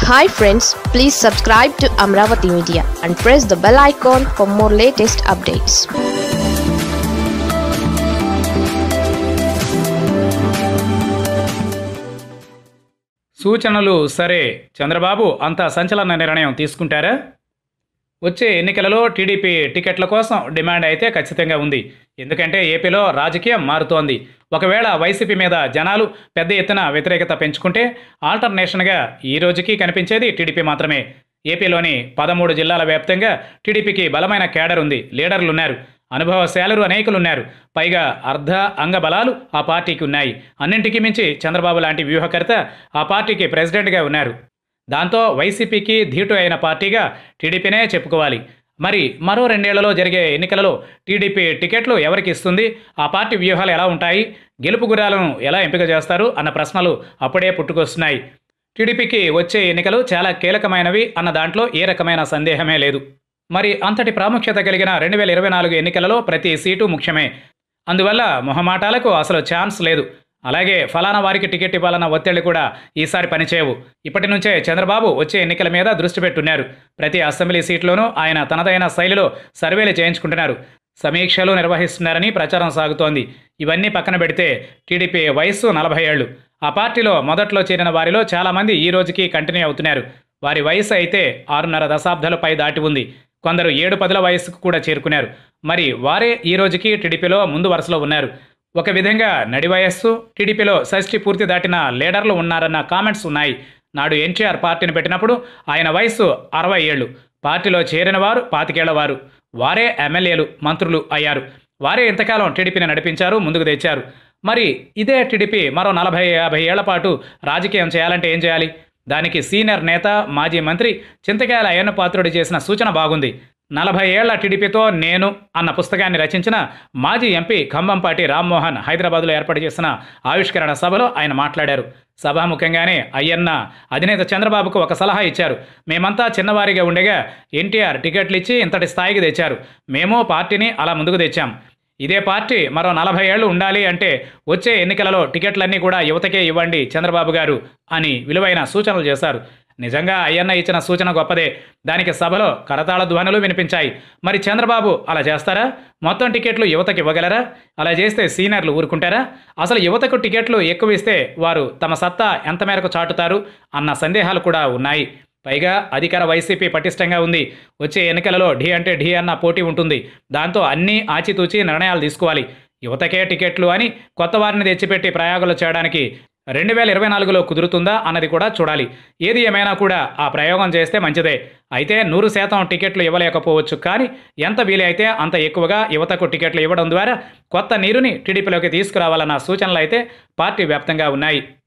hi friends please subscribe to Amaravati media and press the bell icon for more latest updates సూచనలు సరే చంద్రబాబు అంత సంచలన నిర్ణయం తీసుకుంటారా వచ్చే ఎన్నికలలో టీడీపీ టికెట్ల కోసం డిమాండ్ అయితే ఖచ్చితంగా ఉంది ఎందుకంటే ఏపీలో రాజకీయం మారుతోంది ఒకవేళ వైసీపీ మీద జనాలు పెద్ద ఎత్తున వ్యతిరేకత పెంచుకుంటే ఆల్టర్నేషన్గా ఈ రోజుకి కనిపించేది టీడీపీ మాత్రమే ఏపీలోని పదమూడు జిల్లాల వ్యాప్తంగా టీడీపీకి బలమైన కేడర్ ఉంది లీడర్లు ఉన్నారు అనుభవశాలురు అనేకులున్నారు పైగా అర్ధ అంగబలాలు ఆ పార్టీకి ఉన్నాయి అన్నింటికీ మించి చంద్రబాబు లాంటి వ్యూహకర్త ఆ పార్టీకి ప్రెసిడెంట్గా ఉన్నారు దాంతో వైసీపీకి ధీటు అయిన పార్టీగా టీడీపీనే చెప్పుకోవాలి మరి మరో రెండేళ్లలో జరిగే ఎన్నికలలో టీడీపీ టికెట్లు ఎవరికి ఇస్తుంది ఆ పార్టీ వ్యూహాలు ఎలా ఉంటాయి గెలుపు గురాలను ఎలా ఎంపిక చేస్తారు అన్న ప్రశ్నలు అప్పుడే పుట్టుకొస్తున్నాయి టీడీపీకి వచ్చే ఎన్నికలు చాలా కీలకమైనవి అన్న దాంట్లో ఏ రకమైన సందేహమే లేదు మరి అంతటి ప్రాముఖ్యత కలిగిన రెండు వేల ఇరవై నాలుగు ఎన్నికలలో ప్రతి సీటు ముఖ్యమే అందువల్ల మొహమాటాలకు అసలు ఛాన్స్ లేదు అలాగే ఫలానా వారికి టికెట్ ఇవ్వాలన్న ఒత్తిళ్లు కూడా ఈసారి పనిచేయవు ఇప్పటి నుంచే చంద్రబాబు వచ్చే ఎన్నికల మీద దృష్టి పెట్టున్నారు ప్రతి అసెంబ్లీ సీట్లోనూ ఆయన తనదైన శైలిలో సర్వేలు చేయించుకుంటున్నారు సమీక్షలు నిర్వహిస్తున్నారని ప్రచారం సాగుతోంది ఇవన్నీ పక్కన పెడితే టీడీపీ వయస్సు నలభై ఏళ్లు ఆ పార్టీలో మొదట్లో చేరిన వారిలో చాలామంది ఈ రోజుకి కంటిన్యూ అవుతున్నారు వారి వయసు అయితే ఆరున్నర దశాబ్దాలపై దాటి ఉంది కొందరు ఏడు పదుల వయసుకు కూడా చేరుకున్నారు మరి వారే ఈ రోజుకి టీడీపీలో ముందు వరుసలో ఉన్నారు ఒక విధంగా నడి వయస్సు టీడీపీలో షష్ఠి పూర్తి దాటిన లీడర్లు ఉన్నారన్న కామెంట్స్ ఉన్నాయి నాడు ఎన్టీఆర్ పార్టీని పెట్టినప్పుడు ఆయన వయసు అరవై ఏళ్ళు పార్టీలో చేరిన వారు పాతికేళ్ల వారు వారే ఎమ్మెల్యేలు మంత్రులు అయ్యారు వారే ఇంతకాలం టీడీపీని నడిపించారు ముందుకు తెచ్చారు మరి ఇదే టీడీపీ మరో నలభై యాభై ఏళ్ల పాటు రాజకీయం చేయాలంటే ఏం చేయాలి దానికి సీనియర్ నేత మాజీ మంత్రి చింతకాయల అయ్యన్న పాత్రుడు చేసిన సూచన బాగుంది నలభై ఏళ్ల టీడీపీతో నేను అన్న పుస్తకాన్ని రచించిన మాజీ ఎంపీ ఖమ్మంపాటి రామ్మోహన్ హైదరాబాద్లో ఏర్పాటు చేసిన ఆవిష్కరణ సభలో ఆయన మాట్లాడారు సభాముఖంగానే అయ్యన్న అధినేత చంద్రబాబుకు ఒక సలహా ఇచ్చారు మేమంతా చిన్నవారిగా ఉండగా ఎన్టీఆర్ టికెట్లు ఇచ్చి ఇంతటి స్థాయికి తెచ్చారు మేము పార్టీని అలా ముందుకు తెచ్చాం ఇదే పార్టీ మరో నలభై ఏళ్ళు ఉండాలి అంటే వచ్చే ఎన్నికలలో టికెట్లన్నీ కూడా యువతకే ఇవ్వండి చంద్రబాబు గారు అని విలువైన సూచనలు చేశారు నిజంగా అయ్యన్న ఇచ్చిన సూచన గొప్పదే దానికి సభలో కరతాళ ధ్వనులు వినిపించాయి మరి చంద్రబాబు అలా చేస్తారా మొత్తం టికెట్లు యువతకి ఇవ్వగలరా అలా చేస్తే సీనియర్లు ఊరుకుంటారా అసలు యువతకు టికెట్లు ఎక్కువ ఇస్తే వారు తమ సత్తా ఎంత మేరకు చాటుతారు అన్న సందేహాలు కూడా ఉన్నాయి పైగా అధికార వైసీపీ పటిష్టంగా ఉంది వచ్చే ఎన్నికలలో ఢీ అంటే ఢీ అన్న పోటీ ఉంటుంది దాంతో అన్నీ ఆచితూచి నిర్ణయాలు తీసుకోవాలి యువతకే టికెట్లు అని కొత్త వారిని తెచ్చిపెట్టి ప్రయోగాలు చేయడానికి రెండు వేల ఇరవై నాలుగులో కుదురుతుందా అన్నది కూడా చూడాలి ఏది ఏమైనా కూడా ఆ ప్రయోగం చేస్తే మంచిదే అయితే నూరు శాతం టికెట్లు ఇవ్వలేకపోవచ్చు కానీ ఎంత వీలైతే అంత ఎక్కువగా యువతకు టికెట్లు ఇవ్వడం ద్వారా కొత్త నీరుని టీడీపీలోకి తీసుకురావాలన్న సూచనలు అయితే పార్టీ వ్యాప్తంగా ఉన్నాయి